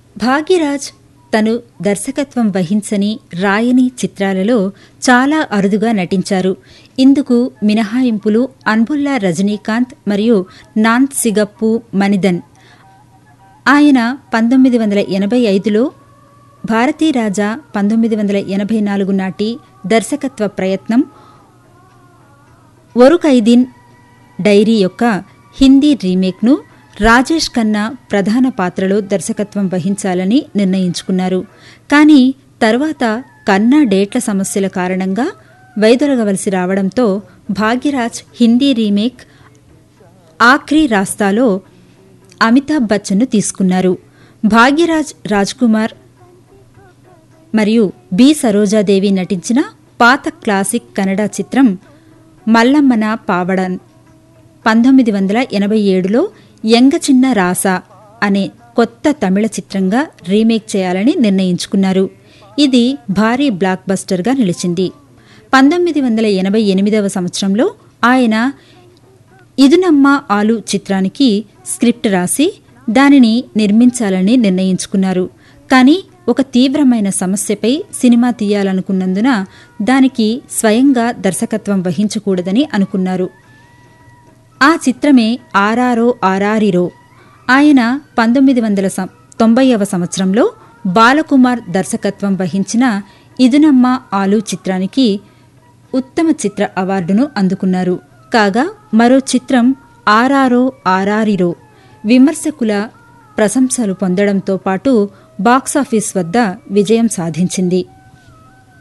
భాగ్యరాజ్ తను దర్శకత్వం వహించని రాయని చిత్రాలలో చాలా అరుదుగా నటించారు ఇందుకు మినహాయింపులు అన్బుల్లా రజనీకాంత్ మరియు నాంత్ సిగప్పు మనిదన్ ఆయన పంతొమ్మిది వందల ఎనభై ఐదులో భారతీ రాజా పంతొమ్మిది వందల ఎనభై నాలుగు నాటి దర్శకత్వ ప్రయత్నం ఒరుకైదీన్ డైరీ యొక్క హిందీ రీమేక్ను రాజేష్ ఖన్నా ప్రధాన పాత్రలో దర్శకత్వం వహించాలని నిర్ణయించుకున్నారు కానీ తర్వాత కన్నా డేట్ల సమస్యల కారణంగా వైదొలగవలసి రావడంతో భాగ్యరాజ్ హిందీ రీమేక్ ఆఖ్రీ రాస్తాలో అమితాబ్ బచ్చన్ను తీసుకున్నారు భాగ్యరాజ్ రాజ్కుమార్ మరియు బి సరోజాదేవి నటించిన పాత క్లాసిక్ కన్నడ చిత్రం మల్లమ్మన పావడన్ పంతొమ్మిది వందల ఎనభై ఏడులో ఎంగచిన్న రాస అనే కొత్త తమిళ చిత్రంగా రీమేక్ చేయాలని నిర్ణయించుకున్నారు ఇది భారీ బ్లాక్ బస్టర్గా నిలిచింది పంతొమ్మిది వందల ఎనభై ఎనిమిదవ సంవత్సరంలో ఆయన ఇదునమ్మ ఆలు చిత్రానికి స్క్రిప్ట్ రాసి దానిని నిర్మించాలని నిర్ణయించుకున్నారు కానీ ఒక తీవ్రమైన సమస్యపై సినిమా తీయాలనుకున్నందున దానికి స్వయంగా దర్శకత్వం వహించకూడదని అనుకున్నారు ఆ చిత్రమే ఆరారో ఆరారిరో ఆయన పంతొమ్మిది వందల తొంభైవ సంవత్సరంలో బాలకుమార్ దర్శకత్వం వహించిన ఇదునమ్మ ఆలు చిత్రానికి ఉత్తమ చిత్ర అవార్డును అందుకున్నారు కాగా మరో చిత్రం ఆరారో ఆరారిరో విమర్శకుల ప్రశంసలు పొందడంతో పాటు బాక్సాఫీస్ వద్ద విజయం సాధించింది